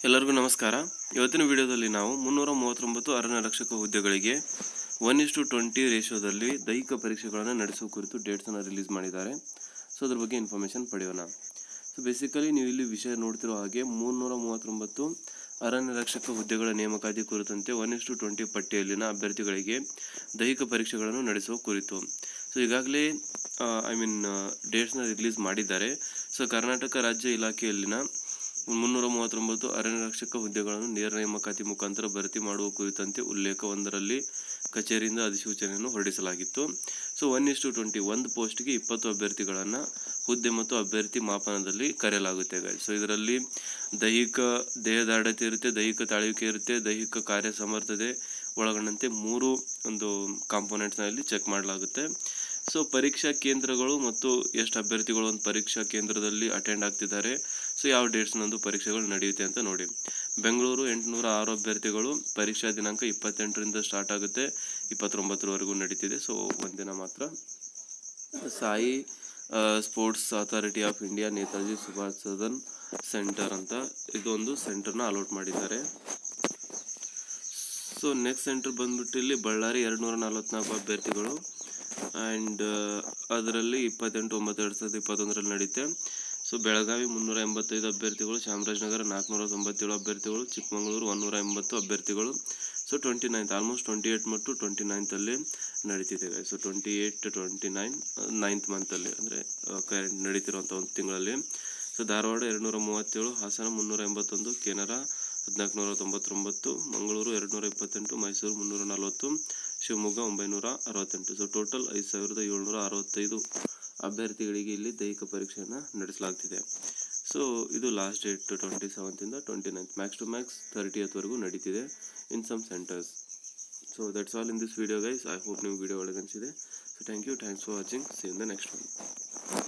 ಎಲ್ಲರಿಗೂ ನಮಸ್ಕಾರ ಇವತ್ತಿನ ವಿಡಿಯೋದಲ್ಲಿ ನಾವು ಮುನ್ನೂರ ಮೂವತ್ತೊಂಬತ್ತು ಅರಣ್ಯ ರಕ್ಷಕ ಹುದ್ದೆಗಳಿಗೆ ಒನ್ ಇಸ್ ಟು ಟ್ವೆಂಟಿ ರೇಷಿಯೋದಲ್ಲಿ ದೈಹಿಕ ಪರೀಕ್ಷೆಗಳನ್ನು ನಡೆಸುವ ಕುರಿತು ಡೇಟ್ಸನ್ನು ರಿಲೀಸ್ ಮಾಡಿದ್ದಾರೆ ಸೊ ಅದ್ರ ಬಗ್ಗೆ ಇನ್ಫಾರ್ಮೇಷನ್ ಪಡೆಯೋಣ ಸೊ ಬೇಸಿಕಲಿ ನೀವು ಇಲ್ಲಿ ವಿಷಯ ನೋಡ್ತಿರೋ ಹಾಗೆ ಮುನ್ನೂರ ಮೂವತ್ತೊಂಬತ್ತು ಅರಣ್ಯ ರಕ್ಷಕ ಹುದ್ದೆಗಳ ನೇಮಕಾತಿ ಕುರಿತಂತೆ ಒನ್ ಇಸ್ ಟು ಟ್ವೆಂಟಿ ಪಟ್ಟಿಯಲ್ಲಿನ ಅಭ್ಯರ್ಥಿಗಳಿಗೆ ದೈಹಿಕ ಪರೀಕ್ಷೆಗಳನ್ನು ನಡೆಸುವ ಕುರಿತು ಸೊ ಈಗಾಗಲೇ ಐ ಮೀನ್ ಡೇಟ್ಸ್ನ ರಿಲೀಸ್ ಮಾಡಿದ್ದಾರೆ ಸೊ ಕರ್ನಾಟಕ ರಾಜ್ಯ ಇಲಾಖೆಯಲ್ಲಿನ ಮುನ್ನೂರ ಮೂವತ್ತೊಂಬತ್ತು ಅರಣ್ಯ ರಕ್ಷಕ ಹುದ್ದೆಗಳನ್ನು ನೇರ ನೇಮಕಾತಿ ಮುಖಾಂತರ ಭರ್ತಿ ಮಾಡುವ ಕುರಿತಂತೆ ಉಲ್ಲೇಖವೊಂದರಲ್ಲಿ ಕಚೇರಿಯಿಂದ ಅಧಿಸೂಚನೆಯನ್ನು ಹೊರಡಿಸಲಾಗಿತ್ತು so one is to twenty ಒಂದು ಪೋಸ್ಟ್ಗೆ ಇಪ್ಪತ್ತು ಅಭ್ಯರ್ಥಿಗಳನ್ನು ಹುದ್ದೆ ಮತ್ತು ಅಭ್ಯರ್ಥಿ ಮಾಪನದಲ್ಲಿ ಕರೆಯಲಾಗುತ್ತೆ guys. ಸೊ ಇದರಲ್ಲಿ ದೈಹಿಕ ದೇಹದಾಢ್ಯತೆ ಇರುತ್ತೆ ದೈಹಿಕ ತಾಳುವಿಕೆ ಇರುತ್ತೆ ದೈಹಿಕ ಕಾರ್ಯ ಸಮರ್ಥತೆ ಒಳಗೊಂಡಂತೆ ಮೂರು ಒಂದು ಕಾಂಪೋನೆಂಟ್ಸ್ನಲ್ಲಿ ಚೆಕ್ ಮಾಡಲಾಗುತ್ತೆ ಸೊ ಪರೀಕ್ಷಾ ಕೇಂದ್ರಗಳು ಮತ್ತು ಎಷ್ಟು ಅಭ್ಯರ್ಥಿಗಳು ಒಂದು ಪರೀಕ್ಷಾ ಕೇಂದ್ರದಲ್ಲಿ ಅಟೆಂಡ್ ಆಗ್ತಿದ್ದಾರೆ ಸೊ ಯಾವ ಡೇಟ್ಸ್ನಂದು ಪರೀಕ್ಷೆಗಳು ನಡೆಯುತ್ತೆ ಅಂತ ನೋಡಿ ಬೆಂಗಳೂರು ಎಂಟುನೂರ ಆರು ಅಭ್ಯರ್ಥಿಗಳು ಪರೀಕ್ಷಾ ದಿನಾಂಕ ಇಪ್ಪತ್ತೆಂಟರಿಂದ ಸ್ಟಾರ್ಟ್ ಆಗುತ್ತೆ ಇಪ್ಪತ್ತೊಂಬತ್ತರವರೆಗೂ ನಡೀತಿದೆ ಸೊ ಒಂದಿನ ಮಾತ್ರ SAI sports authority of India Netaji Subhash Sadan centre ಅಂತ ಇದೊಂದು ಸೆಂಟರ್ನ ಅಲೋಟ್ ಮಾಡಿದ್ದಾರೆ ಸೊ ನೆಕ್ಸ್ಟ್ ಸೆಂಟರ್ ಬಂದ್ಬಿಟ್ಟು ಇಲ್ಲಿ ಬಳ್ಳಾರಿ ಎರಡು ನೂರ ನಲವತ್ನಾಲ್ಕು ಅಭ್ಯರ್ಥಿಗಳು ಆ್ಯಂಡ್ ಅದರಲ್ಲಿ ಇಪ್ಪತ್ತೆಂಟು ಒಂಬತ್ತು ಎರಡು ಸಾವಿರದ ಇಪ್ಪತ್ತೊಂದರಲ್ಲಿ ನಡೆಯುತ್ತೆ ಸೊ ಬೆಳಗಾವಿ ಮುನ್ನೂರ ಎಂಬತ್ತೈದು ಅಭ್ಯರ್ಥಿಗಳು ಚಾಮರಾಜನಗರ ನಾಲ್ಕುನೂರ ತೊಂಬತ್ತೇಳು ಅಭ್ಯರ್ಥಿಗಳು ಚಿಕ್ಕಮಗಳೂರು ಒನ್ನೂರ ಎಂಬತ್ತು ಅಭ್ಯರ್ಥಿಗಳು so twenty ninth almost twenty eight ಮತ್ತು ಟ್ವೆಂಟಿ ನೈನ್ತಲ್ಲಿ ನಡೀತಿದೆ so twenty eight twenty nine ninth ಮಂತಲ್ಲಿ ಅಂದರೆ ಕರೆಂಟ್ ನಡೀತಿರುವಂಥ ಒಂದು ತಿಂಗಳಲ್ಲಿ ಸೊ ಧಾರವಾಡ ಎರಡುನೂರ ಮೂವತ್ತೇಳು ಹಾಸನ ಮುನ್ನೂರ ಎಂಬತ್ತೊಂದು ಕೆನರಾ ಹದಿನಾಲ್ಕು ನೂರ ತೊಂಬತ್ತೊಂಬತ್ತು ಮಂಗಳೂರು ಎರಡು ನೂರ ಇಪ್ಪತ್ತೆಂಟು ಮೈಸೂರು ಮುನ್ನೂರ ನಲವತ್ತು ಶಿವಮೊಗ್ಗ ಒಂಬೈನೂರ ಅರವತ್ತೆಂಟು ಸೊ ಟೋಟಲ್ ಐದು ಸಾವಿರದ ಏಳ್ನೂರ ಅರವತ್ತೈದು ಅಭ್ಯರ್ಥಿಗಳಿಗೆ ಇಲ್ಲಿ ದೈಹಿಕ ಪರೀಕ್ಷೆಯನ್ನು ನಡೆಸಲಾಗ್ತಿದೆ ಸೊ ಇದು ಲಾಸ್ಟ್ ಡೇಟ್ ಟ್ವೆಂಟಿ ಸೆವೆಂತಿಂದ twenty ninth max to max ತರ್ಟಿಯತ್ವರೆಗೂ ನಡೀತಿದೆ in some centres so that's all in this video guys I hope ನೀವು ವಿಡಿಯೋ ಒಳಗೆ ಅನಿಸಿದೆ so thank you thanks for watching see in the next one